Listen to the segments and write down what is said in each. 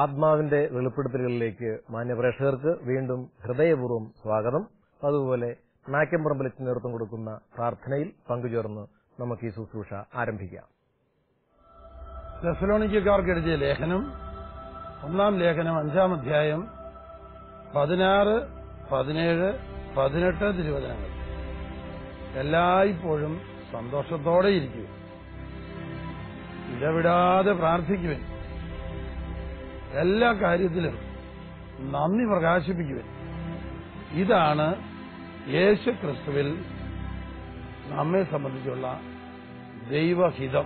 ആത്മാവിന്റെ വെളിപ്പെടുത്തലുകളിലേക്ക് മാന്യപ്രേക്ഷകർക്ക് വീണ്ടും ഹൃദയപൂർവ്വം സ്വാഗതം അതുപോലെ നാക്യമ്പറമ്പിലച്ച് നേതൃത്വം കൊടുക്കുന്ന പ്രാർത്ഥനയിൽ പങ്കുചേർന്ന് നമുക്ക് ഈ ശുശ്രൂഷ ആരംഭിക്കാം തെസലോണിക്കാർക്ക് എഴുതിയ ലേഖനം ഒന്നാം ലേഖനം അഞ്ചാം അധ്യായം പതിനാറ് പതിനേഴ് പതിനെട്ട് തിരുവചനങ്ങൾ എല്ലായ്പ്പോഴും സന്തോഷത്തോടെ ഇരിക്കും ഇടവിടാതെ പ്രാർത്ഥിക്കുവൻ എല്ലാ കാര്യത്തിലും നന്ദി പ്രകാശിപ്പിക്കുവൻ ഇതാണ് യേശു ക്രിസ്തുവിൽ നമ്മെ സംബന്ധിച്ചുള്ള ദൈവഹിതം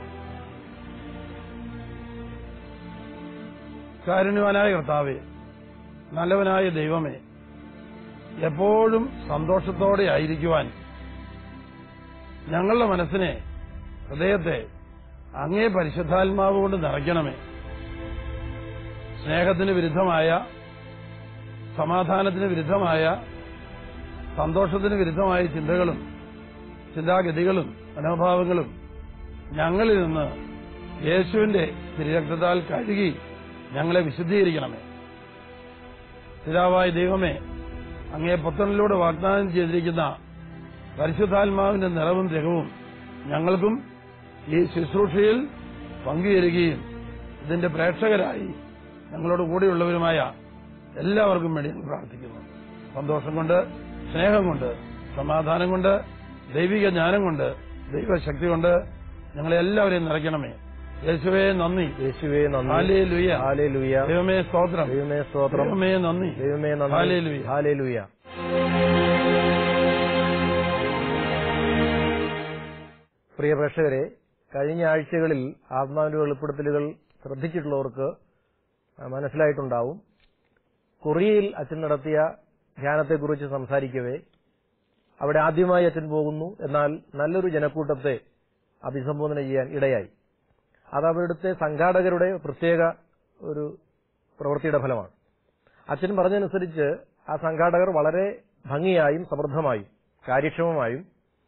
കാരുണ്യവാനായ കർത്താവെ നല്ലവനായ ദൈവമേ എപ്പോഴും സന്തോഷത്തോടെ ആയിരിക്കുവാൻ ഞങ്ങളുടെ മനസ്സിനെ ഹൃദയത്തെ അങ്ങേ പരിശുദ്ധാത്മാവ് കൊണ്ട് നിറയ്ക്കണമേ സ്നേഹത്തിന് വിരുദ്ധമായ സമാധാനത്തിന് വിരുദ്ധമായ സന്തോഷത്തിന് വിരുദ്ധമായ ചിന്തകളും ചിന്താഗതികളും മനോഭാവങ്ങളും ഞങ്ങളിൽ നിന്ന് യേശുവിന്റെ തിരുരക്തത്താൽ കഴുകി ഞങ്ങളെ വിശുദ്ധീകരിക്കണമേ പിതാവായ ദൈവമേ അങ്ങേ പുത്രനിലൂടെ വാഗ്ദാനം ചെയ്തിരിക്കുന്ന പരിശുദ്ധാത്മാവിന്റെ നിറവും രഹവും ഞങ്ങൾക്കും ഈ ശുശ്രൂഷയിൽ പങ്കുചേരുകയും ഇതിന്റെ പ്രേക്ഷകരായി ഞങ്ങളോട് കൂടെയുള്ളവരുമായ എല്ലാവർക്കും വേണ്ടി ഞാൻ പ്രാർത്ഥിക്കുന്നു സന്തോഷം കൊണ്ട് സ്നേഹം കൊണ്ട് സമാധാനം കൊണ്ട് ദൈവിക ജ്ഞാനം കൊണ്ട് ദൈവശക്തി കൊണ്ട് ഞങ്ങളെ എല്ലാവരെയും നിറയ്ക്കണമേ യേശുവേ നന്ദി യേശുവേ നന്ദി ഹാലേലുയ ഹാലേലുയ ദൈവമേ സ്തോത്രം ദൈവമേ സ്തോത്രം ദൈവമേ നന്ദി ദൈവമേ നന്ദി ഹാലേലുയ ഹാലേലുയ പ്രിയ പ്രേക്ഷകരെ കഴിഞ്ഞ ആഴ്ചകളിൽ ആത്മാവിന്റെ വെളിപ്പെടുത്തലുകൾ ശ്രദ്ധിച്ചിട്ടുള്ളവർക്ക് മനസ്സിലായിട്ടുണ്ടാവും കൊറിയയിൽ അച്ഛൻ നടത്തിയ ധ്യാനത്തെക്കുറിച്ച് സംസാരിക്കവേ അവിടെ ആദ്യമായി അച്ഛൻ പോകുന്നു എന്നാൽ നല്ലൊരു ജനക്കൂട്ടത്തെ അഭിസംബോധന ചെയ്യാൻ ഇടയായി അത് അവിടുത്തെ സംഘാടകരുടെ പ്രത്യേക ഒരു പ്രവൃത്തിയുടെ ഫലമാണ് അച്ഛൻ പറഞ്ഞതനുസരിച്ച് ആ സംഘാടകർ വളരെ ഭംഗിയായും സമൃദ്ധമായും കാര്യക്ഷമമായും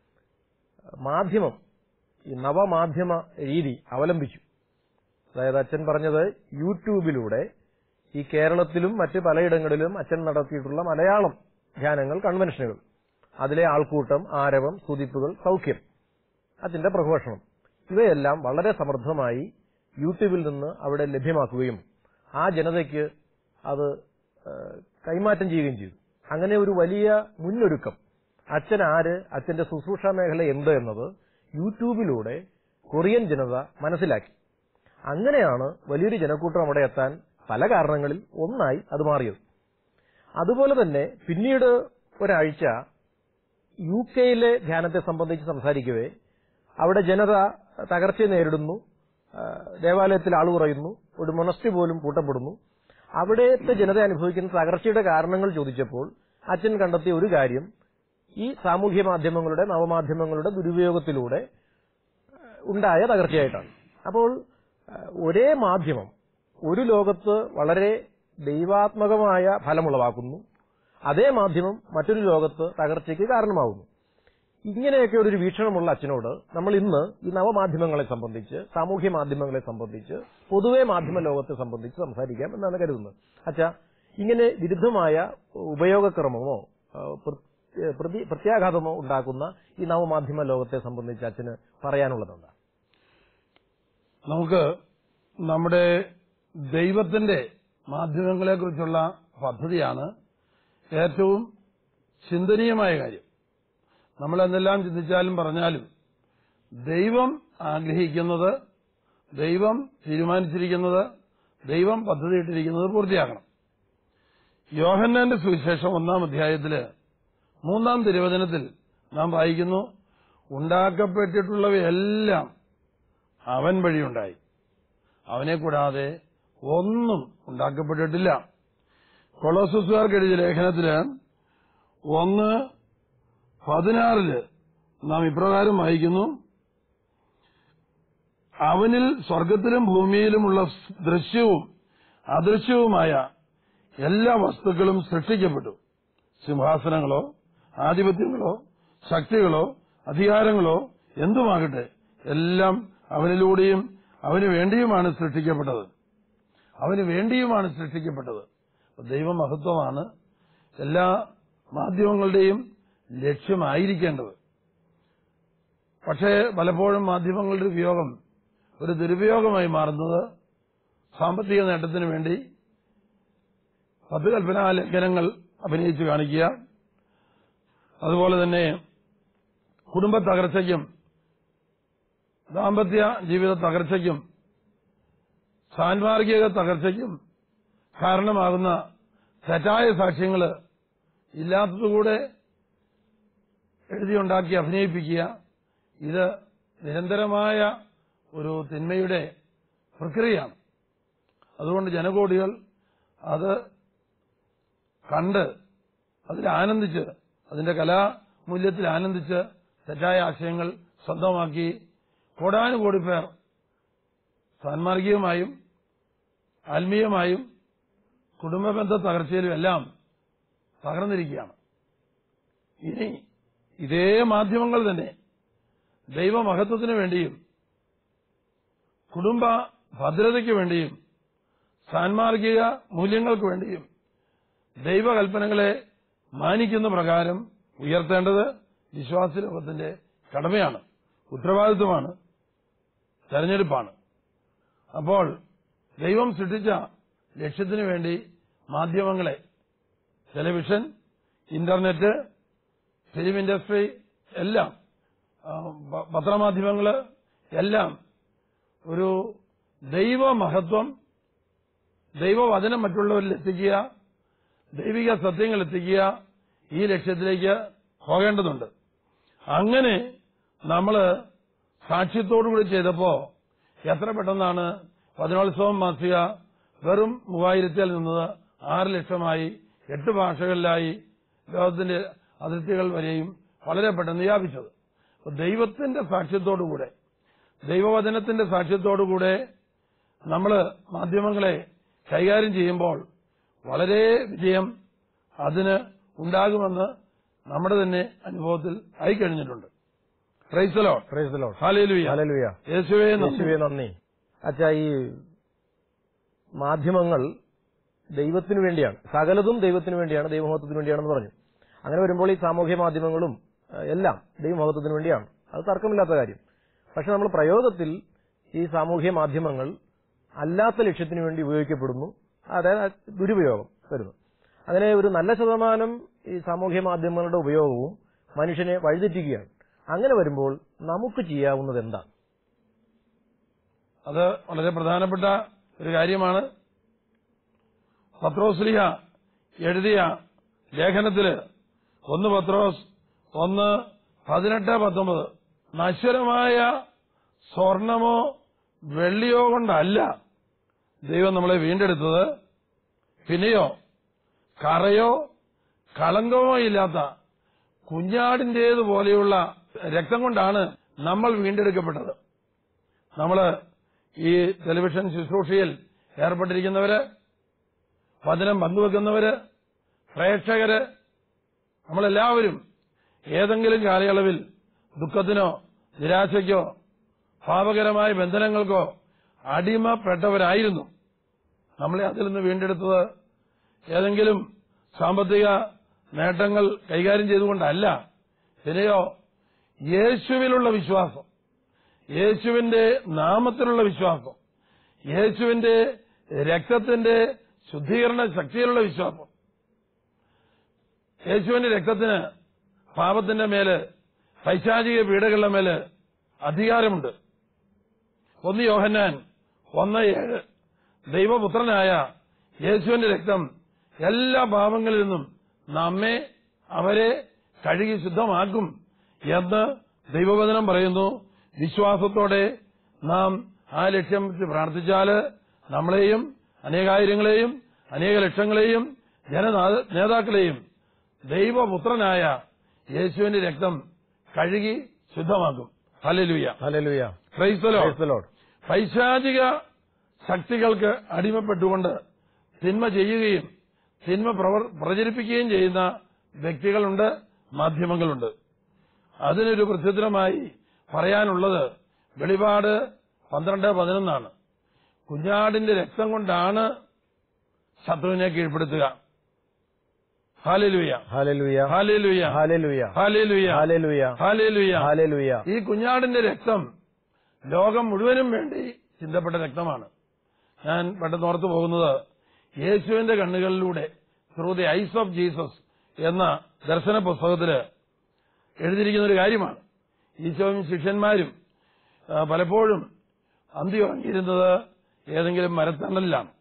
മാധ്യമം ഈ നവമാധ്യമ രീതി അവലംബിച്ചു അതായത് അച്ഛൻ പറഞ്ഞത് യൂട്യൂബിലൂടെ ഈ കേരളത്തിലും മറ്റ് പലയിടങ്ങളിലും അച്ഛൻ നടത്തിയിട്ടുള്ള മലയാളം ധ്യാനങ്ങൾ കൺവെൻഷനുകൾ അതിലെ ആൾക്കൂട്ടം ആരവം സ്തുതിപ്പുകൾ സൗഖ്യം അച്ഛന്റെ പ്രഘോഷണം ഇവയെല്ലാം വളരെ സമൃദ്ധമായി യൂട്യൂബിൽ നിന്ന് അവിടെ ലഭ്യമാക്കുകയും ആ ജനതയ്ക്ക് അത് ഏഹ്, കൈമാറ്റം ചെയ്യുകയും ചെയ്തു അങ്ങനെ ഒരു വലിയ മുന്നൊരുക്കം അച്ഛൻ ആര് അച്ഛന്റെ ശുശ്രൂഷ മേഖല എന്ത് എന്നത് യൂട്യൂബിലൂടെ കൊറിയൻ ജനത മനസ്സിലാക്കി അങ്ങനെയാണ് വലിയൊരു ജനക്കൂട്ടം അവിടെ എത്താൻ പല കാരണങ്ങളിൽ ഒന്നായി അത് മാറിയത് അതുപോലെ തന്നെ പിന്നീട് ഒരാഴ്ച യു കെയിലെ ധ്യാനത്തെ സംബന്ധിച്ച് സംസാരിക്കവേ അവിടെ ജനത തകർച്ചയെ നേരിടുന്നു ആ, ദേവാലയത്തിൽ ആൾ കുറയുന്നു ഒരു മൊണസ്റ്റി പോലും പൂട്ടപ്പെടുന്നു അവിടത്തെ ജനത അനുഭവിക്കുന്ന തകർച്ചയുടെ കാരണങ്ങൾ ചോദിച്ചപ്പോൾ അച്ഛൻ കണ്ടെത്തിയ ഒരു കാര്യം ഈ സാമൂഹ്യ മാധ്യമങ്ങളുടെ നവമാധ്യമങ്ങളുടെ ദുരുപയോഗത്തിലൂടെ ആ, ഉണ്ടായ തകർച്ചയായിട്ടാണ് അപ്പോൾ ആ, ഒരേ മാധ്യമം ഒരു ലോകത്ത് വളരെ ദൈവാത്മകമായ ഫലമുളവാക്കുന്നു അതേ മാധ്യമം മറ്റൊരു ലോകത്ത് തകർച്ചയ്ക്ക് കാരണമാകുന്നു ഇങ്ങനെയൊക്കെ ഒരു വീക്ഷണമുള്ള അച്ഛനോട് നമ്മൾ ഇന്ന് ഈ നവമാധ്യമങ്ങളെ സംബന്ധിച്ച് സാമൂഹ്യ മാധ്യമങ്ങളെ സംബന്ധിച്ച് പൊതുവെ മാധ്യമ ലോകത്തെ സംബന്ധിച്ച് സംസാരിക്കാം എന്നാണ് കരുതുന്നത് അച്ഛാ ഇങ്ങനെ വിരുദ്ധമായ ഉപയോഗക്രമമോ ആ, പ്ര- പ്രതി- പ്രത്യാഘാതമോ ഉണ്ടാക്കുന്ന ഈ നവമാധ്യമ ലോകത്തെ സംബന്ധിച്ച് അച്ഛന് പറയാനുള്ളതെന്താ നമുക്ക് നമ്മുടെ ദൈവത്തിന്റെ മാധ്യമങ്ങളെക്കുറിച്ചുള്ള പദ്ധതിയാണ് ഏറ്റവും ചിന്തനീയമായ കാര്യം നമ്മൾ എന്തെല്ലാം ചിന്തിച്ചാലും പറഞ്ഞാലും ദൈവം ആഗ്രഹിക്കുന്നത് ദൈവം തീരുമാനിച്ചിരിക്കുന്നത് ദൈവം പദ്ധതിയിട്ടിരിക്കുന്നത് പൂർത്തിയാക്കണം യോഹന്നാന്റെ സുവിശേഷം ഒന്നാം അധ്യായത്തില് മൂന്നാം തിരുവചനത്തിൽ നാം വായിക്കുന്നു ഉണ്ടാക്കപ്പെട്ടിട്ടുള്ളവയെല്ലാം അവൻ വഴിയുണ്ടായി അവനെ കൂടാതെ ഒന്നും ഉണ്ടാക്കപ്പെട്ടിട്ടില്ല കൊളോസുകാർക്ക് എഴുതിയ ലേഖനത്തില് ഒന്ന് പതിനാറില് നാം ഇപ്രകാരം വായിക്കുന്നു അവനിൽ സ്വർഗത്തിലും ഭൂമിയിലുമുള്ള ദൃശ്യവും അദൃശ്യവുമായ എല്ലാ വസ്തുക്കളും സൃഷ്ടിക്കപ്പെട്ടു സിംഹാസനങ്ങളോ ആധിപത്യങ്ങളോ ശക്തികളോ അധികാരങ്ങളോ എന്തുമാകട്ടെ എല്ലാം അവനിലൂടെയും അവന് വേണ്ടിയുമാണ് സൃഷ്ടിക്കപ്പെട്ടത് അവന് വേണ്ടിയുമാണ് സൃഷ്ടിക്കപ്പെട്ടത് അപ്പൊ ദൈവമഹത്വമാണ് എല്ലാ മാധ്യമങ്ങളുടെയും ലക്ഷ്യമായിരിക്കേണ്ടത് പക്ഷേ പലപ്പോഴും മാധ്യമങ്ങളുടെ ഉപയോഗം ഒരു ദുരുപയോഗമായി മാറുന്നത് സാമ്പത്തിക നേട്ടത്തിന് വേണ്ടി പത്ത് കൽപ്പനാ ലംഘനങ്ങൾ അഭിനയിച്ചു കാണിക്കുക അതുപോലെ തന്നെ കുടുംബ തകർച്ചയ്ക്കും ദാമ്പത്യ ജീവിത തകർച്ചയ്ക്കും സാൻമാർഗിക തകർച്ചയ്ക്കും കാരണമാകുന്ന തെറ്റായ സാക്ഷ്യങ്ങൾ ഇല്ലാത്തതുകൂടെ എഴുതിയുണ്ടാക്കി അഭിനയിപ്പിക്കുക ഇത് നിരന്തരമായ ഒരു തിന്മയുടെ പ്രക്രിയയാണ് അതുകൊണ്ട് ജനകോടികൾ അത് കണ്ട് അതിൽ ആനന്ദിച്ച് അതിന്റെ കലാമൂല്യത്തിൽ ആനന്ദിച്ച് തെറ്റായ ആശയങ്ങൾ സ്വന്തമാക്കി കോടാനുകോടി പേർ സാൻമാർഗികമായും ആത്മീയമായും കുടുംബബന്ധ തകർച്ചയിലും എല്ലാം തകർന്നിരിക്കുകയാണ് ഇനി ഇതേ മാധ്യമങ്ങൾ തന്നെ ദൈവമഹത്വത്തിനു വേണ്ടിയും കുടുംബ ഭദ്രതയ്ക്ക് വേണ്ടിയും സാൻമാർഗിക മൂല്യങ്ങൾക്ക് വേണ്ടിയും ദൈവകൽപ്പനകളെ മാനിക്കുന്ന പ്രകാരം ഉയർത്തേണ്ടത് വിശ്വാസ ലോകത്തിന്റെ കടമയാണ് ഉത്തരവാദിത്വമാണ് തെരഞ്ഞെടുപ്പാണ് അപ്പോൾ ദൈവം സൃഷ്ടിച്ച ലക്ഷ്യത്തിനു വേണ്ടി മാധ്യമങ്ങളെ ടെലിവിഷൻ ഇന്റർനെറ്റ് ഫിലിം ഇൻഡസ്ട്രി എല്ലാം ആ, പ- പത്രമാധ്യമങ്ങള് എല്ലാം ഒരു ദൈവമഹത്വം ദൈവവചനം മറ്റുള്ളവരിൽ എത്തിക്കുക ദൈവിക സത്യങ്ങൾ എത്തിക്കുക ഈ ലക്ഷ്യത്തിലേക്ക് പോകേണ്ടതുണ്ട് അങ്ങനെ നമ്മൾ സാക്ഷ്യത്തോടുകൂടി ചെയ്തപ്പോ എത്ര പെട്ടെന്നാണ് പതിനോത്സവം മാസിക വെറും മൂവായിരത്തിൽ നിന്നത് ആറ് ലക്ഷമായി എട്ട് ഭാഷകളിലായി ലോകത്തിന്റെ അതിർത്തികൾ വരെയും വളരെ പെട്ടെന്ന് വ്യാപിച്ചത് അപ്പൊ ദൈവത്തിന്റെ സാക്ഷ്യത്തോടുകൂടെ ദൈവവചനത്തിന്റെ സാക്ഷ്യത്തോടുകൂടെ നമ്മൾ മാധ്യമങ്ങളെ കൈകാര്യം ചെയ്യുമ്പോൾ വളരെ വിജയം അതിന് ഉണ്ടാകുമെന്ന് നമ്മുടെ തന്നെ അനുഭവത്തിൽ ആയിക്കഴിഞ്ഞിട്ടുണ്ട് ക്രൈസ്തലോ praise the lord hallelujah hallelujah യേശുവേ നന്ദി. യേശുവേ നന്ദി അച്ഛാ ഈ മാധ്യമങ്ങൾ ദൈവത്തിനു വേണ്ടിയാണ് സകലതും ദൈവത്തിനു വേണ്ടിയാണ് ദൈവമഹത്വത്തിന് വേണ്ടിയാണെന്ന് പറഞ്ഞു അങ്ങനെ വരുമ്പോൾ ഈ സാമൂഹ്യ മാധ്യമങ്ങളും ഏഹ്, എല്ലാം ദൈവമഹത്വത്തിന് വേണ്ടിയാണ് അത് തർക്കമില്ലാത്ത കാര്യം പക്ഷെ നമ്മൾ പ്രയോഗത്തിൽ ഈ സാമൂഹ്യ മാധ്യമങ്ങൾ അല്ലാത്ത ലക്ഷ്യത്തിന് വേണ്ടി ഉപയോഗിക്കപ്പെടുന്നു അതായത് ദുരുപയോഗം വരുന്നു അങ്ങനെ ഒരു നല്ല ശതമാനം ഈ സാമൂഹ്യ മാധ്യമങ്ങളുടെ ഉപയോഗവും മനുഷ്യനെ വഴിതെറ്റിക്കുകയാണ് അങ്ങനെ വരുമ്പോൾ നമുക്ക് ചെയ്യാവുന്നത് എന്താണ് അത് വളരെ പ്രധാനപ്പെട്ട ഒരു കാര്യമാണ് പത്രോസ്ലിഹ എഴുതിയ ലേഖനത്തില് ഒന്ന് പത്രോസ് ഒന്ന് പതിനെട്ട് പത്തൊമ്പത് നശ്വരമായ സ്വർണമോ വെള്ളിയോ കൊണ്ടല്ല ദൈവം നമ്മളെ വീണ്ടെടുത്തത് പിന്നെയോ കറയോ കളങ്കമോ ഇല്ലാത്ത കുഞ്ഞാടിന്റേതുപോലെയുള്ള രക്തം കൊണ്ടാണ് നമ്മൾ വീണ്ടെടുക്കപ്പെട്ടത് നമ്മള് ഈ ടെലിവിഷൻ ശുശ്രൂഷയിൽ ഏർപ്പെട്ടിരിക്കുന്നവര് വചനം പങ്കുവെക്കുന്നവര് പ്രേക്ഷകര് നമ്മളെല്ലാവരും ഏതെങ്കിലും കാലയളവിൽ ദുഃഖത്തിനോ നിരാശയ്ക്കോ പാപകരമായ ബന്ധനങ്ങൾക്കോ അടിമപ്പെട്ടവരായിരുന്നു നമ്മളെ അതിൽ നിന്ന് വീണ്ടെടുത്തത് ഏതെങ്കിലും സാമ്പത്തിക നേട്ടങ്ങൾ കൈകാര്യം ചെയ്തുകൊണ്ടല്ല പിന്നെയോ യേശുവിലുള്ള വിശ്വാസം യേശുവിന്റെ നാമത്തിലുള്ള വിശ്വാസം യേശുവിന്റെ രക്തത്തിന്റെ ശുദ്ധീകരണ ശക്തിയിലുള്ള വിശ്വാസം യേശുവിന്റെ രക്തത്തിന് പാപത്തിന്റെ മേല് പൈശാചിക പീഡകളുടെ മേല് അധികാരമുണ്ട് ഒന്ന് യോഹന്നാൻ ഒന്ന് ഏഴ് ദൈവപുത്രനായ യേശുവിന്റെ രക്തം എല്ലാ പാപങ്ങളിൽ നിന്നും നമ്മെ അവരെ കഴുകി ശുദ്ധമാക്കും എന്ന് ദൈവവചനം പറയുന്നു വിശ്വാസത്തോടെ നാം ആ ലക്ഷ്യം വെച്ച് പ്രാർത്ഥിച്ചാല് നമ്മളെയും അനേകായിരങ്ങളെയും അനേക ലക്ഷങ്ങളെയും ജന നേതാക്കളെയും ദൈവപുത്രനായ യേശുവിന്റെ രക്തം കഴുകി ശുദ്ധമാക്കും ഹലലുയ ഹല്ലേലൂയ ക്രൈസ്തലോ പ്രൈസ് ദി ലോർഡ് പൈശാചിക ശക്തികൾക്ക് അടിമപ്പെട്ടുകൊണ്ട് തിന്മ ചെയ്യുകയും തിന്മ പ്രവർ- പ്രചരിപ്പിക്കുകയും ചെയ്യുന്ന വ്യക്തികളുണ്ട് മാധ്യമങ്ങളുണ്ട് അതിനൊരു പ്രത്യുത്തരമായി പറയാനുള്ളത് വെളിപാട് പന്ത്രണ്ട് പതിനൊന്നാണ് കുഞ്ഞാടിന്റെ രക്തം കൊണ്ടാണ് ശത്രുവിനെ കീഴ്പ്പെടുത്തുക ഹാലലുയ ഹാലലുയ ഹാലലുയ ഹാലലുയ ഹാലലുയ ഹാലലുയ ഹാലലുയ ഹാലലുയ ഈ കുഞ്ഞാടിന്റെ രക്തം ലോകം മുഴുവനും വേണ്ടി ചിന്തപ്പെട്ട രക്തമാണ് ഞാൻ പെട്ടെന്ന് ഓർത്തു പോകുന്നത് യേശുവിന്റെ കണ്ണുകളിലൂടെ through the eyes of Jesus എന്ന ദർശന പുസ്തകത്തില് എഴുതിയിരിക്കുന്ന ഒരു കാര്യമാണ് ഈശോയും ശിഷ്യന്മാരും ആ, പലപ്പോഴും അന്തി ഉറങ്ങിയിരുന്നത് ഏതെങ്കിലും മരത്തണലിലാണ്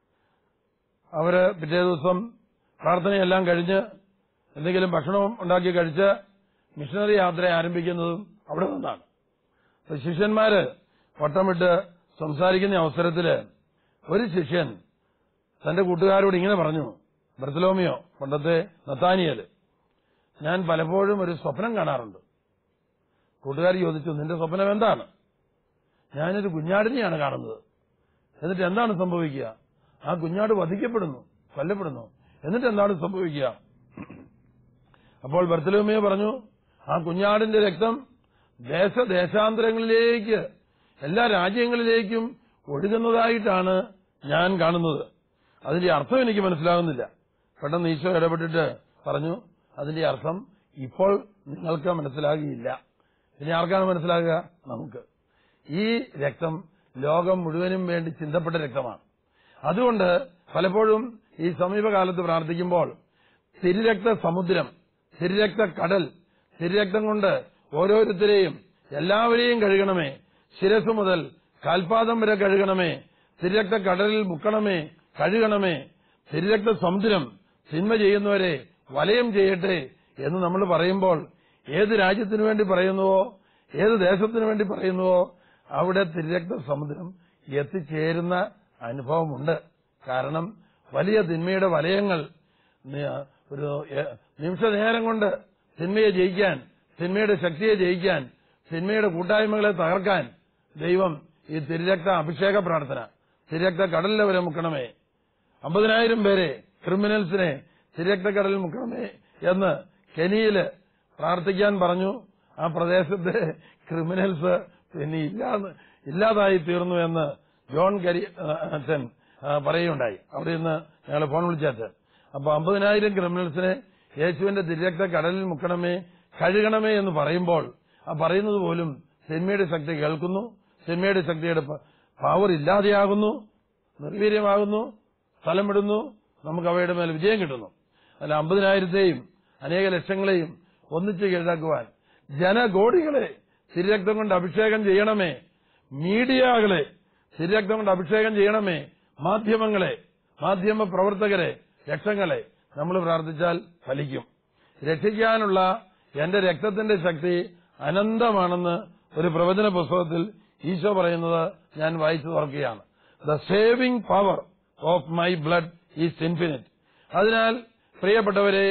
അവര് പിറ്റേ ദിവസം പ്രാർത്ഥനയെല്ലാം കഴിഞ്ഞ് എന്തെങ്കിലും ഭക്ഷണം ഉണ്ടാക്കി കഴിച്ച് മിഷണറി യാത്ര ആരംഭിക്കുന്നതും അവിടെ നിന്നാണ് അപ്പൊ ശിഷ്യന്മാര് വട്ടമിട്ട് സംസാരിക്കുന്ന അവസരത്തില് ഒരു ശിഷ്യൻ തന്റെ കൂട്ടുകാരോട് ഇങ്ങനെ പറഞ്ഞു ബർത്തലോമിയോ പണ്ടത്തെ നത്താനിയല് ഞാൻ പലപ്പോഴും ഒരു സ്വപ്നം കാണാറുണ്ട് കൂട്ടുകാർ ചോദിച്ചു നിന്റെ സ്വപ്നം എന്താണ് ഞാനൊരു കുഞ്ഞാടിനെയാണ് കാണുന്നത് എന്നിട്ട് എന്താണ് സംഭവിക്കുക ആ കുഞ്ഞാട് വധിക്കപ്പെടുന്നു കൊല്ലപ്പെടുന്നു എന്നിട്ട് എന്താണ് സംഭവിക്കുക അപ്പോൾ ബർത്തലോമിയോ പറഞ്ഞു ആ കുഞ്ഞാടിന്റെ രക്തം ദേശദേശാന്തരങ്ങളിലേക്ക് എല്ലാ രാജ്യങ്ങളിലേക്കും ഒഴുകുന്നതായിട്ടാണ് ഞാൻ കാണുന്നത് അതിന്റെ അർത്ഥം എനിക്ക് മനസ്സിലാകുന്നില്ല പെട്ടെന്ന് ഈശോ ഇടപെട്ടിട്ട് പറഞ്ഞു അതിന്റെ അർത്ഥം ഇപ്പോൾ നിങ്ങൾക്ക് മനസ്സിലാകുകയില്ല ഇനി ആർക്കാണ് മനസ്സിലാകുക നമുക്ക് ഈ രക്തം ലോകം മുഴുവനും വേണ്ടി ചിന്തപ്പെട്ട രക്തമാണ് അതുകൊണ്ട് പലപ്പോഴും ഈ സമീപകാലത്ത് പ്രാർത്ഥിക്കുമ്പോൾ തിരുരക്ത സമുദ്രം തിരുരക്ത കടൽ തിരുരക്തം കൊണ്ട് ഓരോരുത്തരെയും എല്ലാവരെയും കഴുകണമേ ശിരസ് മുതൽ കാൽപാദം വരെ കഴുകണമേ തിരുരക്ത കടലിൽ മുക്കണമേ കഴുകണമേ തിരുരക്ത സമുദ്രം തിന്മ ചെയ്യുന്നവരെ വലയം ചെയ്യട്ടെ എന്ന് നമ്മൾ പറയുമ്പോൾ ഏത് രാജ്യത്തിനു വേണ്ടി പറയുന്നുവോ ഏത് ദേശത്തിനു വേണ്ടി പറയുന്നുവോ അവിടെ തിരുരക്ത സമുദ്രം എത്തിച്ചേരുന്ന അനുഭവമുണ്ട് കാരണം വലിയ തിന്മയുടെ വലയങ്ങൾ നി- ഒരു എ- നിമിഷ നേരം കൊണ്ട് തിന്മയെ ജയിക്കാൻ തിന്മയുടെ ശക്തിയെ ജയിക്കാൻ തിന്മയുടെ കൂട്ടായ്മകളെ തകർക്കാൻ ദൈവം ഈ തിരുരക്ത അഭിഷേക പ്രാർത്ഥന തിരുരക്ത കടലിൽ വരെ മുക്കണമേ അമ്പതിനായിരം പേരെ ക്രിമിനൽസിനെ തിരുരക്ത കടലിൽ മുക്കണമേ എന്ന് കെനിയില് പ്രാർത്ഥിക്കാൻ പറഞ്ഞു ആ പ്രദേശത്തെ ക്രിമിനൽസ് പിന്നെ ഇല്ലാന്ന് ഇല്ലാതായി തീർന്നു എന്ന് ജോൺ കരി ആ, അച്ഛൻ ആ, പറയുകയുണ്ടായി അവിടെ നിന്ന് ഞങ്ങൾ ഫോൺ വിളിച്ചച്ഛൻ അപ്പൊ അമ്പതിനായിരം ക്രിമിനൽസിനെ യേശുവിന്റെ തിരുരക്ത കടലിൽ മുക്കണമേ കഴുകണമേ എന്ന് പറയുമ്പോൾ ആ പറയുന്നത് പോലും തിന്മയുടെ ശക്തി കേൾക്കുന്നു തിന്മയുടെ ശക്തിയുടെ പവർ ഇല്ലാതെയാകുന്നു നിർവീര്യമാകുന്നു സ്ഥലം വിടുന്നു നമുക്ക് അവയുടെ മേൽ വിജയം കിട്ടുന്നു അല്ല അമ്പതിനായിരത്തെയും അനേക ലക്ഷങ്ങളെയും ഒന്നിച്ച് കീഴാക്കുവാൻ ജനകോടികളെ തിരുരക്തം കൊണ്ട് അഭിഷേകം ചെയ്യണമേ മീഡിയകളെ തിരുരക്തം കൊണ്ട് അഭിഷേകം ചെയ്യണമേ മാധ്യമങ്ങളെ മാധ്യമ പ്രവർത്തകരെ രക്ഷങ്ങളെ നമ്മൾ പ്രാർത്ഥിച്ചാൽ ഫലിക്കും രക്ഷിക്കാനുള്ള എന്റെ രക്തത്തിന്റെ ശക്തി അനന്തമാണെന്ന് ഒരു പ്രവചന പുസ്തകത്തിൽ ഈശോ പറയുന്നത് ഞാൻ വായിച്ചു തുറക്കുകയാണ് the saving power of my blood is infinite അതിനാൽ പ്രിയപ്പെട്ടവരെ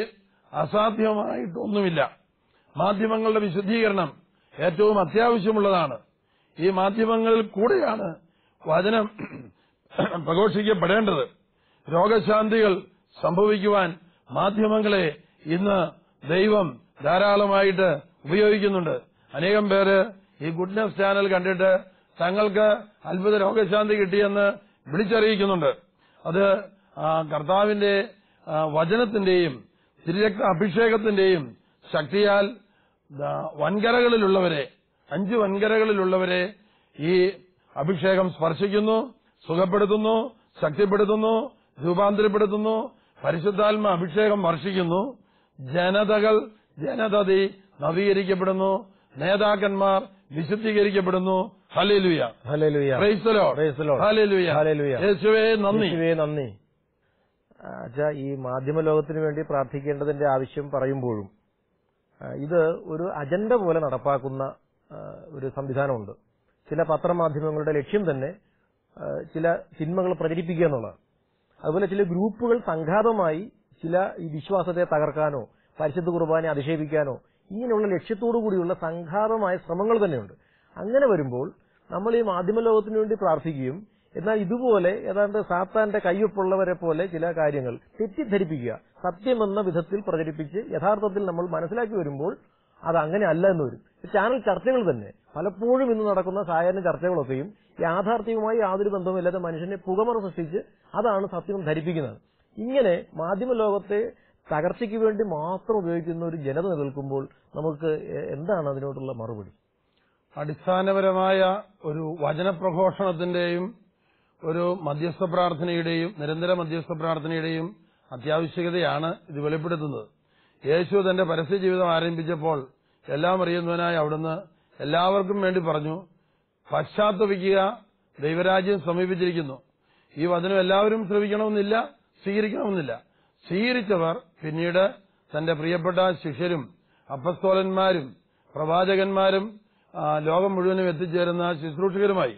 അസാധ്യമായിട്ടൊന്നുമില്ല മാധ്യമങ്ങളുടെ വിശുദ്ധീകരണം ഏറ്റവും അത്യാവശ്യമുള്ളതാണ് ഈ മാധ്യമങ്ങളിൽ കൂടെയാണ് വചനം പ്രഘോഷിക്കപ്പെടേണ്ടത് രോഗശാന്തികൾ സംഭവിക്കുവാൻ മാധ്യമങ്ങളെ ഇന്ന് ദൈവം ധാരാളമായിട്ട് ഉപയോഗിക്കുന്നുണ്ട് അനേകം പേര് ഈ ഗുഡ്നസ് ചാനൽ കണ്ടിട്ട് തങ്ങൾക്ക് അത്ഭുത രോഗശാന്തി കിട്ടിയെന്ന് വിളിച്ചറിയിക്കുന്നുണ്ട് അത് ആ, കർത്താവിന്റെ ആ, വചനത്തിന്റെയും തിരുരക്ത അഭിഷേകത്തിന്റെയും ശക്തിയാൽ ദാ വൻകരകളിലുള്ളവരെ അഞ്ച് വൻകരകളിലുള്ളവരെ ഈ അഭിഷേകം സ്പർശിക്കുന്നു സുഖപ്പെടുത്തുന്നു ശക്തിപ്പെടുത്തുന്നു രൂപാന്തരപ്പെടുത്തുന്നു പരിശുദ്ധാത്മ അഭിഷേകം വർഷിക്കുന്നു ജനതകൾ ജനതതി നവീകരിക്കപ്പെടുന്നു നേതാക്കന്മാർ വിശുദ്ധീകരിക്കപ്പെടുന്നു hallelujah hallelujah Praise the Lord. Praise the Lord. Hallelujah. Hallelujah. യേശുവേ നന്ദി യേശുവേ നന്ദി അച്ഛാ ഈ മാധ്യമ ലോകത്തിന് വേണ്ടി പ്രാർത്ഥിക്കേണ്ടതിന്റെ ആവശ്യം പറയുമ്പോഴും ആ, ഇത് ഒരു അജണ്ട പോലെ നടപ്പാക്കുന്ന ആ, ഒരു സംവിധാനമുണ്ട് ചില പത്രമാധ്യമങ്ങളുടെ ലക്ഷ്യം തന്നെ ആ, ചില സിനിമകൾ പ്രചരിപ്പിക്കുക എന്നുള്ളതാണ് അതുപോലെ ചില ഗ്രൂപ്പുകൾ സംഘാതമായി ചില ഈ വിശ്വാസത്തെ തകർക്കാനോ പരിശുദ്ധ കുർബാനെ അധിക്ഷേപിക്കാനോ ഇങ്ങനെയുള്ള ലക്ഷ്യത്തോടു കൂടിയുള്ള സംഘാതമായ ശ്രമങ്ങൾ തന്നെയുണ്ട് അങ്ങനെ വരുമ്പോൾ നമ്മൾ ഈ മാധ്യമ ലോകത്തിന് വേണ്ടി പ്രാർത്ഥിക്കുകയും എന്നാൽ ഇതുപോലെ ഏതാണ്ട് സാത്താന്റെ കയ്യൊപ്പുള്ളവരെ പോലെ ചില കാര്യങ്ങൾ തെറ്റിദ്ധരിപ്പിക്കുക സത്യമെന്ന വിധത്തിൽ പ്രചരിപ്പിച്ച് യഥാർത്ഥത്തിൽ നമ്മൾ മനസ്സിലാക്കി വരുമ്പോൾ അത് അങ്ങനെ അല്ല എന്ന് വരും ചാനൽ ചർച്ചകൾ തന്നെ പലപ്പോഴും ഇന്ന് നടക്കുന്ന സായാഹ്ന ചർച്ചകളൊക്കെയും യാഥാർത്ഥ്യവുമായി യാതൊരു ബന്ധവുമില്ലാത്ത മനുഷ്യനെ പുകമറ സൃഷ്ടിച്ച് അതാണ് സത്യം ധരിപ്പിക്കുന്നത് ഇങ്ങനെ മാധ്യമ ലോകത്തെ തകർച്ചയ്ക്ക് വേണ്ടി മാത്രം ഉപയോഗിക്കുന്ന ഒരു ജനത നിൽക്കുമ്പോൾ നമുക്ക് എ- എന്താണ് അതിനോടുള്ള മറുപടി അടിസ്ഥാനപരമായ ഒരു വചനപ്രഘോഷണത്തിന്റെയും ഒരു മധ്യസ്ഥ പ്രാർത്ഥനയുടെയും നിരന്തര മധ്യസ്ഥ പ്രാർത്ഥനയുടെയും അത്യാവശ്യകതയാണ് ഇത് വെളിപ്പെടുത്തുന്നത് യേശു തന്റെ പരസ്യ ജീവിതം ആരംഭിച്ചപ്പോൾ എല്ലാം അറിയുന്നവനായ അവിടുന്ന് എല്ലാവർക്കും വേണ്ടി പറഞ്ഞു പശ്ചാത്തപിക്കുക ദൈവരാജ്യം സമീപിച്ചിരിക്കുന്നു ഈ വചനം എല്ലാവരും ശ്രവിക്കണമെന്നില്ല സ്വീകരിക്കണമെന്നില്ല സ്വീകരിച്ചവർ പിന്നീട് തന്റെ പ്രിയപ്പെട്ട ശിഷ്യരും അപ്പസ്തോലന്മാരും പ്രവാചകന്മാരും ആ, ലോകം മുഴുവനും എത്തിച്ചേരുന്ന ശുശ്രൂഷകരുമായി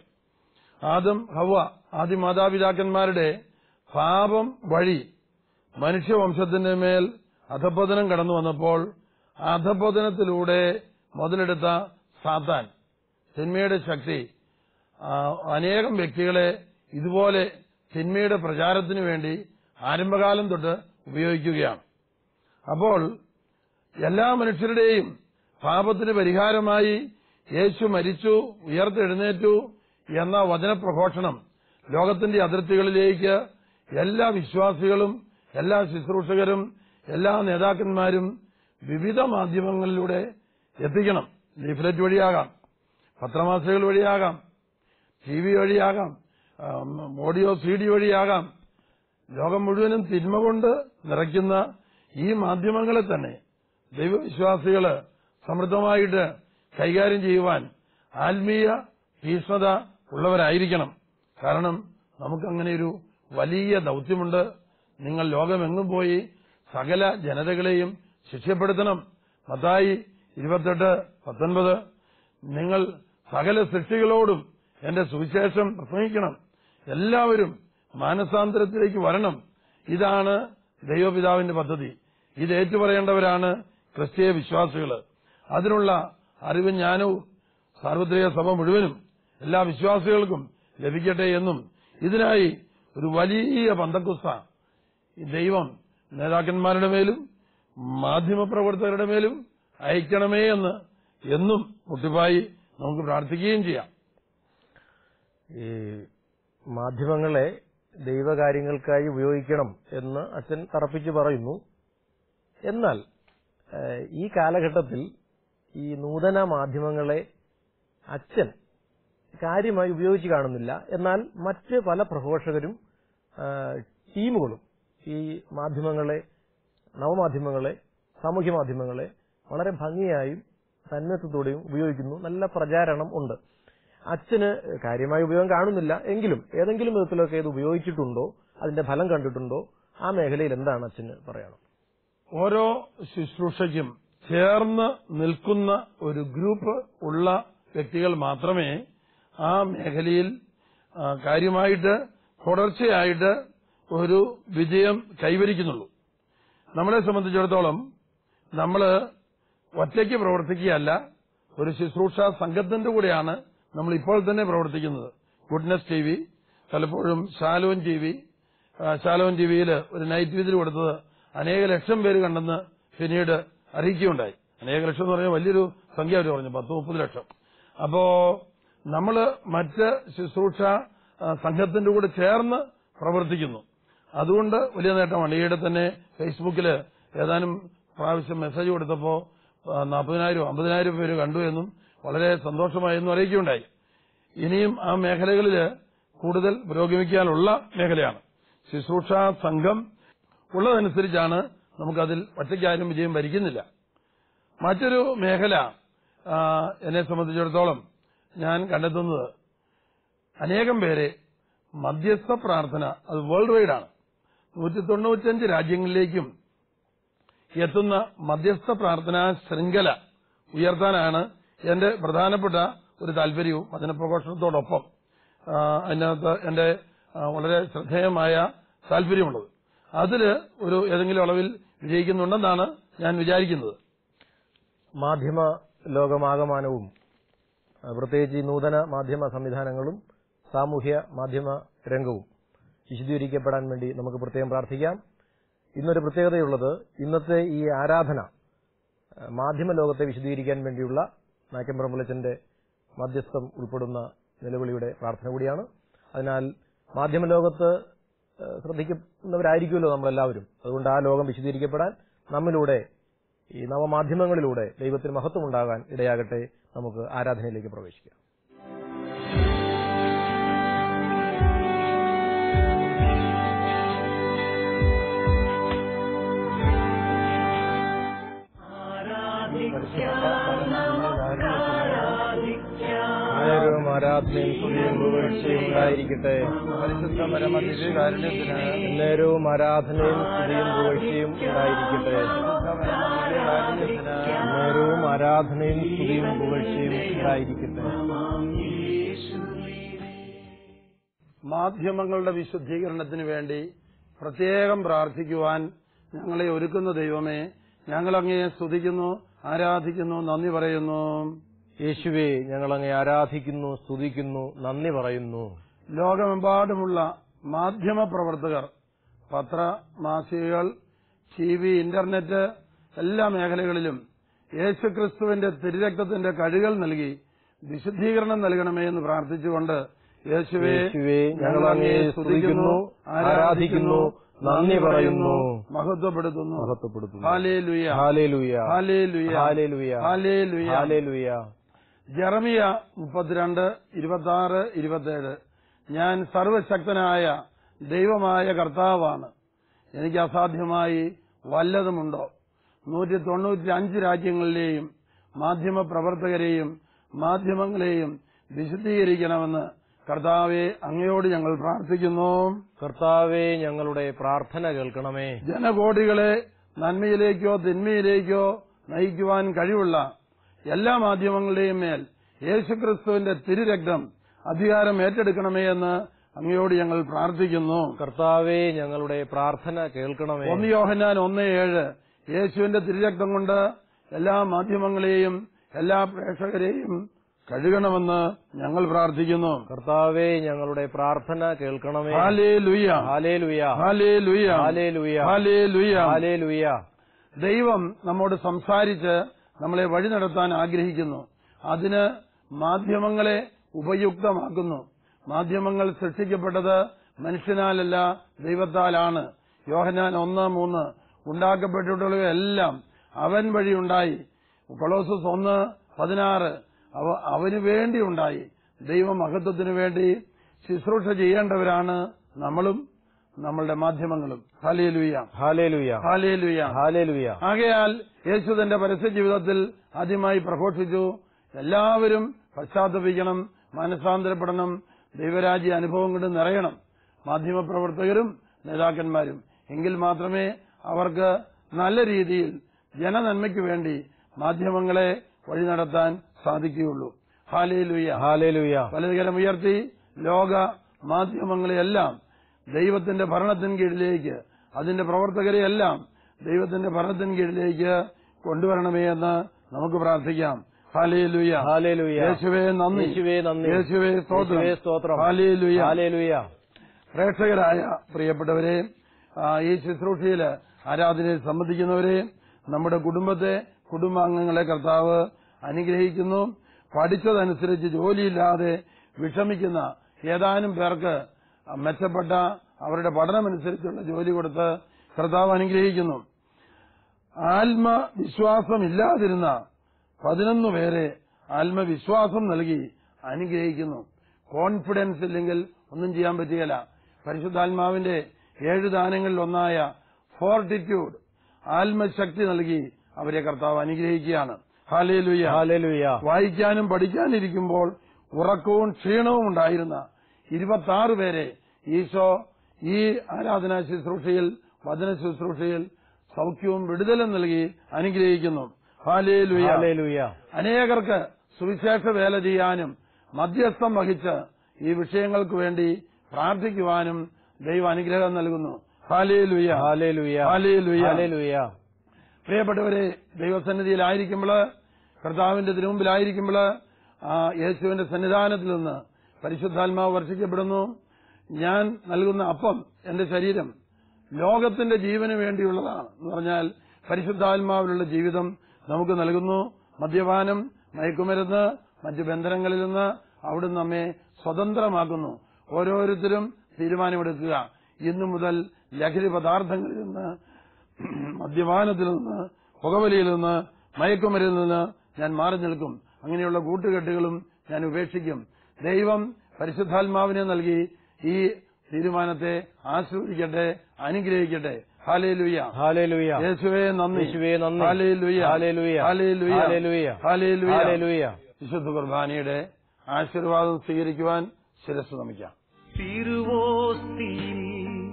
ആദം ഹവ ആദ്യ മാതാപിതാക്കന്മാരുടെ പാപം വഴി മനുഷ്യവംശത്തിന്റെ മേൽ അധപതനം കടന്നു വന്നപ്പോൾ അധപതനത്തിലൂടെ മുതലെടുത്ത സാത്താൻ തിന്മയുടെ ശക്തി ആ, അനേകം വ്യക്തികളെ ഇതുപോലെ തിന്മയുടെ പ്രചാരത്തിനു വേണ്ടി ആരംഭകാലം തൊട്ട് ഉപയോഗിക്കുകയാണ് അപ്പോൾ എല്ലാ മനുഷ്യരുടെയും പാപത്തിന് പരിഹാരമായി യേശു മരിച്ചു ഉയർത്തെഴുന്നേറ്റു എന്ന വചനപ്രഘോഷണം ലോകത്തിന്റെ അതിർത്തികളിലേക്ക് എല്ലാ വിശ്വാസികളും എല്ലാ ശുശ്രൂഷകരും എല്ലാ നേതാക്കന്മാരും വിവിധ മാധ്യമങ്ങളിലൂടെ എത്തിക്കണം ലീഫ്ലെറ്റ് വഴിയാകാം പത്രമാസികകൾ വഴിയാകാം ടി വി വഴിയാകാം ആം, ഓഡിയോ സി ഡി വഴിയാകാം ലോകം മുഴുവനും തിന്മ കൊണ്ട് നിറയ്ക്കുന്ന ഈ മാധ്യമങ്ങളെ തന്നെ ദൈവവിശ്വാസികള് സമൃദ്ധമായിട്ട് കൈകാര്യം ചെയ്യുവാൻ ആത്മീയ തീഷ്ണത ഉള്ളവരായിരിക്കണം കാരണം നമുക്കങ്ങനെ ഒരു വലിയ ദൗത്യമുണ്ട് നിങ്ങൾ ലോകമെങ്ങും പോയി സകല ജനതകളെയും ശിക്ഷപ്പെടുത്തണം മത്തായി ഇരുപത്തെട്ട് പത്തൊൻപത് നിങ്ങൾ സകല സൃഷ്ടികളോടും എന്റെ സുവിശേഷം പ്രസംഗിക്കണം എല്ലാവരും മാനസാന്തരത്തിലേക്ക് വരണം ഇതാണ് ദൈവപിതാവിന്റെ പദ്ധതി ഇത് ഏറ്റുപറയേണ്ടവരാണ് ക്രിസ്തീയ വിശ്വാസികൾ അതിനുള്ള അറിവും ജ്ഞാനവും സാർവത്രിക സഭ മുഴുവനും എല്ലാ വിശ്വാസികൾക്കും ലഭിക്കട്ടെ എന്നും ഇതിനായി ഒരു വലിയ പന്തക്കുസ്ത ഈ ദൈവം നേതാക്കന്മാരുടെ മേലും മാധ്യമപ്രവർത്തകരുടെ മേലും അയക്കണമേ എന്ന് എന്നും മുട്ടിപ്പായി നമുക്ക് പ്രാർത്ഥിക്കുകയും ചെയ്യാം ഈ മാധ്യമങ്ങളെ ദൈവകാര്യങ്ങൾക്കായി ഉപയോഗിക്കണം എന്ന് അച്ഛൻ തറപ്പിച്ച് പറയുന്നു എന്നാൽ ഏഹ്, ഈ കാലഘട്ടത്തിൽ ഈ നൂതന മാധ്യമങ്ങളെ അച്ഛൻ കാര്യമായി ഉപയോഗിച്ച് കാണുന്നില്ല എന്നാൽ മറ്റ് പല പ്രഘോഷകരും ഏഹ്, ടീമുകളും ഈ മാധ്യമങ്ങളെ നവമാധ്യമങ്ങളെ സാമൂഹ്യ മാധ്യമങ്ങളെ വളരെ ഭംഗിയായും തന്മയത്വത്തോടെയും ഉപയോഗിക്കുന്നു നല്ല പ്രചാരണം ഉണ്ട് അച്ഛന് കാര്യമായ ഉപയോഗം കാണുന്നില്ല എങ്കിലും ഏതെങ്കിലും വിധത്തിലൊക്കെ ഇത് ഉപയോഗിച്ചിട്ടുണ്ടോ അതിന്റെ ഫലം കണ്ടിട്ടുണ്ടോ ആ മേഖലയിൽ എന്താണ് അച്ഛന് പറയണം ഓരോ ശുശ്രൂഷയ്ക്കും ചേർന്ന് നിൽക്കുന്ന ഒരു ഗ്രൂപ്പ് ഉള്ള വ്യക്തികൾ മാത്രമേ ആ മേഖലയിൽ ആ, കാര്യമായിട്ട് തുടർച്ചയായിട്ട് ഒരു വിജയം കൈവരിക്കുന്നുള്ളൂ നമ്മളെ സംബന്ധിച്ചിടത്തോളം നമ്മൾ ഒറ്റയ്ക്ക് പ്രവർത്തിക്കുകയല്ല ഒരു ശുശ്രൂഷ സംഘത്തിന്റെ കൂടെയാണ് നമ്മൾ ഇപ്പോൾ തന്നെ പ്രവർത്തിക്കുന്നത് ഗുഡ്നസ് ടി വി പലപ്പോഴും Shalom T V Shalom T വിയിൽ ഒരു നൈറ്റ് വിസിൽ കൊടുത്തത് അനേക ലക്ഷം പേര് കണ്ടെന്ന് പിന്നീട് അറിയിക്കുകയുണ്ടായി അനേക ലക്ഷം എന്ന് പറഞ്ഞാൽ വലിയൊരു സംഖ്യ അവർ പറഞ്ഞു പത്ത് മുപ്പത് ലക്ഷം അപ്പോ നമ്മള് മറ്റ് ശുശ്രൂഷ ആ, സംഘത്തിന്റെ കൂടെ ചേർന്ന് പ്രവർത്തിക്കുന്നു അതുകൊണ്ട് വലിയ നേട്ടമാണ് ഈയിടെ തന്നെ ഫേസ്ബുക്കിൽ ഏതാനും പ്രാവശ്യം മെസ്സേജ് കൊടുത്തപ്പോ നാൽപ്പതിനായിരം അമ്പതിനായിരം പേര് കണ്ടു എന്നും വളരെ സന്തോഷമായെന്നും അറിയിക്കുകയുണ്ടായി ഇനിയും ആ മേഖലകളിൽ കൂടുതൽ പുരോഗമിക്കാനുള്ള മേഖലയാണ് ശുശ്രൂഷ സംഘം ഉള്ളതനുസരിച്ചാണ് നമുക്കതിൽ ഒറ്റയ്ക്കാരും വിജയം ഭരിക്കുന്നില്ല മറ്റൊരു മേഖല ആ, എന്നെ സംബന്ധിച്ചിടത്തോളം ഞാൻ കണ്ടെത്തുന്നത് അനേകം പേരെ മധ്യസ്ഥ പ്രാർത്ഥന അത് വേൾഡ് വൈഡ് ആണ് നൂറ്റി തൊണ്ണൂറ്റഞ്ച് രാജ്യങ്ങളിലേക്കും എത്തുന്ന മധ്യസ്ഥ പ്രാർത്ഥനാ ശൃംഖല ഉയർത്താനാണ് എന്റെ പ്രധാനപ്പെട്ട ഒരു താല്പര്യവും വചനപ്രഘോഷണത്തോടൊപ്പം ആ, അതിനകത്ത് എന്റെ ആ, വളരെ ശ്രദ്ധേയമായ താല്പര്യമുള്ളത് അതില് ഒരു ഏതെങ്കിലും അളവിൽ വിജയിക്കുന്നുണ്ടെന്നാണ് ഞാൻ വിചാരിക്കുന്നത് മാധ്യമ ലോകമാകമാനവും ആ, പ്രത്യേകിച്ച് ഈ നൂതന മാധ്യമ സംവിധാനങ്ങളും സാമൂഹ്യ മാധ്യമ രംഗവും വിശദീകരിക്കപ്പെടാൻ വേണ്ടി നമുക്ക് പ്രത്യേകം പ്രാർത്ഥിക്കാം ഇന്നൊരു പ്രത്യേകതയുള്ളത് ഇന്നത്തെ ഈ ആരാധന ആ, മാധ്യമ ലോകത്തെ വിശദീകരിക്കാൻ വേണ്ടിയുള്ള നായ്ക്കമ്പറമ്പലച്ചന്റെ മധ്യസ്ഥം ഉൾപ്പെടുന്ന നിലവിളിയുടെ പ്രാർത്ഥന കൂടിയാണ് അതിനാൽ മാധ്യമലോകത്ത് ഏഹ്, ശ്രദ്ധിക്കുന്നവരായിരിക്കുമല്ലോ നമ്മളെല്ലാവരും അതുകൊണ്ട് ആ ലോകം വിശദീകരിക്കപ്പെടാൻ നമ്മിലൂടെ ഈ നവമാധ്യമങ്ങളിലൂടെ ദൈവത്തിന് മഹത്വം ഉണ്ടാകാൻ ഇടയാകട്ടെ നമുക്ക് ആരാധനയിലേക്ക് പ്രവേശിക്കാം നേരവും ആരാധനയും സ്തുതിയും പുകഴ്ചയും ഉണ്ടായിരിക്കട്ടെ പരിശുദ്ധ പരമദിവ്യകാരുണ്യത്തിന് നേരവും ആരാധനയും സ്തുതിയും പുകഴ്ചയും ഉണ്ടായിരിക്കട്ടെ ദിവ്യകാരുണ്യത്തിന് നേരവും ആരാധനയും സ്തുതിയും പുകഴ്ചയും ഉണ്ടായിരിക്കട്ടെ മാധ്യമങ്ങളുടെ വിശുദ്ധീകരണത്തിന് വേണ്ടി പ്രത്യേകം പ്രാർത്ഥിക്കുവാൻ ഞങ്ങളെ ഒരുക്കുന്ന ദൈവമേ ഞങ്ങളങ്ങയെ സ്തുതിക്കുന്നു ആരാധിക്കുന്നു നന്ദി പറയുന്നു യേശുവെ ഞങ്ങൾ അങ്ങേ ആരാധിക്കുന്നു സ്തുതിക്കുന്നു നന്ദി പറയുന്നു ലോകമെമ്പാടുമുള്ള മാധ്യമ പ്രവർത്തകർ പത്ര മാസികകൾ ടി വി ഇന്റർനെറ്റ് എല്ലാ മേഖലകളിലും യേശുക്രിസ്തുവിന്റെ തിരുരക്തത്തിന്റെ കഴുകൾ നൽകി വിശുദ്ധീകരണം നൽകണമേ എന്ന് പ്രാർത്ഥിച്ചുകൊണ്ട് യേശുവേ യേശുവേ ഞങ്ങൾ അങ്ങേ സ്തുതിക്കുന്നു ആരാധിക്കുന്നു നന്ദി പറയുന്നു മഹത്വപ്പെടുത്തുന്നു മഹത്വപ്പെടുത്തുന്നു ഹാലേലുയ ഹാലേലുയ ഹാലേലുയ ഹാലേലുയ ഹാലേലുയ ഹാലേലുയ ജെറമിയ മുപ്പത്തിരണ്ട് ഇരുപത്തി ആറ് ഇരുപത്തിയേഴ് ഞാൻ സർവശക്തനായ ദൈവമായ കർത്താവാണ് എനിക്ക് അസാധ്യമായി വല്ലതുമുണ്ടോ നൂറ്റി തൊണ്ണൂറ്റി അഞ്ച് രാജ്യങ്ങളിലെയും മാധ്യമ പ്രവർത്തകരെയും മാധ്യമങ്ങളെയും വിശദീകരിക്കണമെന്ന് കർത്താവെ അങ്ങയോട് ഞങ്ങൾ പ്രാർത്ഥിക്കുന്നു കർത്താവെ ഞങ്ങളുടെ പ്രാർത്ഥന കേൾക്കണമേ ജനകോടികളെ നന്മയിലേക്കോ തിന്മയിലേക്കോ നയിക്കുവാൻ കഴിവുള്ള എല്ലാ മാധ്യമങ്ങളുടെയും മേൽ യേശുക്രിസ്തുവിന്റെ തിരുരക്തം അധികാരം ഏറ്റെടുക്കണമേ എന്ന് അങ്ങയോട് ഞങ്ങൾ പ്രാർത്ഥിക്കുന്നു കർത്താവെ ഞങ്ങളുടെ പ്രാർത്ഥന കേൾക്കണമേ ഒന്ന് യോഹന്നാൻ ഒന്ന് ഏഴ് യേശുവിന്റെ തിരുരക്തം കൊണ്ട് എല്ലാ മാധ്യമങ്ങളെയും എല്ലാ പ്രേക്ഷകരെയും കഴുകണമെന്ന് ഞങ്ങൾ പ്രാർത്ഥിക്കുന്നു കർത്താവെ ഞങ്ങളുടെ പ്രാർത്ഥന കേൾക്കണമേ ഹാലേ ലുയ്യ ഹാലേലുയ ഹാലേ ലുയ്യ ഹാലേലുയ ഹാലേ ലുയ്യ ഹാലേലുയ ദൈവം നമ്മോട് സംസാരിച്ച് നമ്മളെ വഴി നടത്താൻ ആഗ്രഹിക്കുന്നു അതിന് മാധ്യമങ്ങളെ ഉപയുക്തമാക്കുന്നു മാധ്യമങ്ങൾ സൃഷ്ടിക്കപ്പെട്ടത് മനുഷ്യനാലല്ല ദൈവത്താലാണ് യോഹനാൻ ഒന്ന് മൂന്ന് ഉണ്ടാക്കപ്പെട്ടിട്ടുള്ളവയെല്ലാം അവൻ വഴി ഉണ്ടായി കൊളോസസ് ഒന്ന് പതിനാറ് അവ അവന് വേണ്ടി ഉണ്ടായി ദൈവമഹത്വത്തിനു വേണ്ടി ശുശ്രൂഷ ചെയ്യേണ്ടവരാണ് നമ്മളും നമ്മളുടെ മാധ്യമങ്ങളും ഹാലേലുയ്യ ഹാലേലുയ ഹാലേലുയ്യ ഹാലേലുയ ആകയാൽ യേശു തന്റെ പരസ്യ ജീവിതത്തിൽ ആദ്യമായി പ്രഘോഷിച്ചു എല്ലാവരും പശ്ചാത്തപിക്കണം മാനസാന്തരപ്പെടണം ദൈവരാജ്യ അനുഭവം കൊണ്ട് നിറയണം മാധ്യമപ്രവർത്തകരും നേതാക്കന്മാരും എങ്കിൽ മാത്രമേ അവർക്ക് നല്ല രീതിയിൽ ജനനന്മയ്ക്ക് വേണ്ടി മാധ്യമങ്ങളെ വഴി നടത്താൻ സാധിക്കുകയുള്ളൂ ഹാലേലുയ്യ ഹാലേലുയ വലതുകരം ഉയർത്തി ലോക മാധ്യമങ്ങളെയെല്ലാം ദൈവത്തിന്റെ ഭരണത്തിന് കീഴിലേക്ക് അതിന്റെ പ്രവർത്തകരെയെല്ലാം ദൈവത്തിന്റെ ഭരണത്തിന് കീഴിലേക്ക് കൊണ്ടുവരണമേ എന്ന് നമുക്ക് പ്രാർത്ഥിക്കാം ഹാലേലുയ ഹാലേലുയ യേശുവേ നന്ദി യേശുവേ നന്ദി യേശുവേ സ്തോത്രം യേശുവേ സ്തോത്രം ഹാലേലുയ ഹാലേലുയ പ്രേക്ഷകരായ പ്രിയപ്പെട്ടവരെ ആ, ഈ ശുശ്രൂഷയിൽ ആരാധനയിൽ സംബന്ധിക്കുന്നവരെ നമ്മുടെ കുടുംബത്തെ കുടുംബാംഗങ്ങളെ കർത്താവ് അനുഗ്രഹിക്കുന്നു പഠിച്ചതനുസരിച്ച് ജോലിയില്ലാതെ വിഷമിക്കുന്ന ഏതാനും പേർക്ക് മെച്ചപ്പെട്ട അവരുടെ പഠനമനുസരിച്ചുള്ള ജോലി കൊടുത്ത് കർത്താവ് അനുഗ്രഹിക്കുന്നു ആത്മവിശ്വാസമില്ലാതിരുന്ന പതിനൊന്ന് പേരെ ആത്മവിശ്വാസം നൽകി അനുഗ്രഹിക്കുന്നു കോൺഫിഡൻസ് ഇല്ലെങ്കിൽ ഒന്നും ചെയ്യാൻ പറ്റുകയില്ല പരിശുദ്ധാത്മാവിന്റെ ഏഴ് ദാനങ്ങളിൽ ഒന്നായ ഫോർട്ടിറ്റ്യൂഡ് ആത്മശക്തി നൽകി അവരെ കർത്താവ് അനുഗ്രഹിക്കുകയാണ് ഹാലേലുയ്യ ഹാലേലുയ വായിക്കാനും പഠിക്കാനിരിക്കുമ്പോൾ ഉറക്കവും ക്ഷീണവും ഉണ്ടായിരുന്ന ഇരുപത്തി ആറ് പേരെ ഈശോ ഈ ആരാധനാ ശുശ്രൂഷയിൽ വചന ശുശ്രൂഷയിൽ സൗഖ്യവും വിടുതലും നൽകി അനുഗ്രഹിക്കുന്നു ഹാലേലുയ ഹാലേലുയ അനേകർക്ക് സുവിശേഷ വേല ചെയ്യാനും മധ്യസ്ഥം വഹിച്ച് ഈ വിഷയങ്ങൾക്ക് വേണ്ടി പ്രാർത്ഥിക്കുവാനും ദൈവം അനുഗ്രഹം നൽകുന്നു ഹാലേലുയ ഹാലേലുയ ഹാലേലുയ ഹാലേലുയ പ്രിയപ്പെട്ടവരെ ദൈവസന്നിധിയിലായിരിക്കുമ്പോൾ കർത്താവിന്റെ തിരുമുമ്പിലായിരിക്കുമ്പോൾ ആ യേശുവിന്റെ സന്നിധാനത്തിൽ നിന്ന് പരിശുദ്ധാത്മാവ് വർഷിക്കപ്പെടുന്നു ഞാൻ നൽകുന്ന അപ്പം എന്റെ ശരീരം ലോകത്തിന്റെ ജീവന് വേണ്ടിയുള്ളതാണ് എന്ന് പറഞ്ഞാൽ പരിശുദ്ധാത്മാവിലുള്ള ജീവിതം നമുക്ക് നൽകുന്നു മദ്യപാനം മയക്കുമരുന്ന് മറ്റു ബന്ധനങ്ങളിൽ നിന്ന് അവിടുന്ന് നമ്മെ സ്വതന്ത്രമാക്കുന്നു ഓരോരുത്തരും തീരുമാനമെടുക്കുക ഇന്നു മുതൽ ലഹരി പദാർത്ഥങ്ങളിൽ നിന്ന് മദ്യപാനത്തിൽ നിന്ന് പുകവലിയിൽ നിന്ന് മയക്കുമരുന്നിൽ നിന്ന് ഞാൻ മാറി നിൽക്കും അങ്ങനെയുള്ള കൂട്ടുകെട്ടുകളും ഞാൻ ഉപേക്ഷിക്കും ദൈവം പരിശുദ്ധാത്മാവിനെ നൽകി ഈ തീരുമാനത്തെ ആശ്രയിക്കട്ടെ അനുഗ്രഹിക്കട്ടെ ഹാലേലുയ്യ ഹാലേലുയ യേശുവേ നന്ദി യേശുവേ നന്ദി. ഹാലേലുയ്യ ഹാലേലുയ. ഹാലേലുയ ഹാലേലുയ. ഹാലേലുയ ഹാലേലുയ. വിശുദ്ധ കുർബാനയുടെ ആശീർവാദം സ്വീകരിക്കുവാൻ ശിരസ് നമിക്കാം തിരുവോസ്തിയിൽ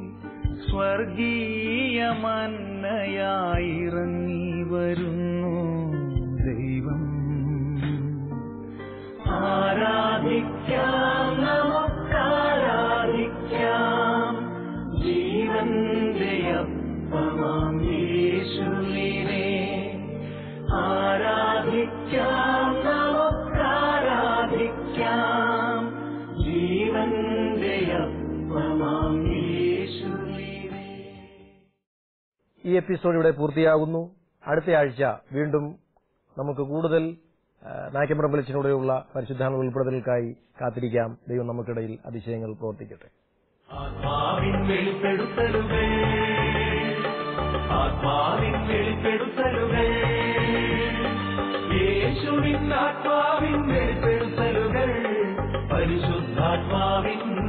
സ്വർഗീയമന്നയായിറങ്ങി വരുന്നു ദൈവം ആരാധിക്കാം നമുക്കാരാധിക്കാം ജീവന്റെ അപ്പമാം യേശുവിനെ ആരാധിക്കാം നമുക്കാരാധിക്കാം ജീവന്റെ അപ്പമാം യേശുവിനെ ഈ എപ്പിസോഡ് ഇവിടെ പൂർത്തിയാകുന്നു അടുത്ത ആഴ്ച വീണ്ടും നമുക്ക് കൂടുതൽ ആ, നായ്ക്കമ്പ്രം വെളിച്ചിലൂടെയുള്ള പരിശുദ്ധാത്മ ഉൾപ്പെടുത്തലുകൾക്കായി കാത്തിരിക്കാം ദൈവം നമുക്കിടയിൽ അതിശയങ്ങൾ പ്രവർത്തിക്കട്ടെ ആത്മാവിൻ വെളിപ്പെടുത്തലുകൾ ആത്മാവിൻ വെളിപ്പെടുത്തലുകൾ യേശുവിൻ ആത്മാവിൻ വെളിപ്പെടുത്തലുകൾ പരിശുദ്ധാത്മാവിൻ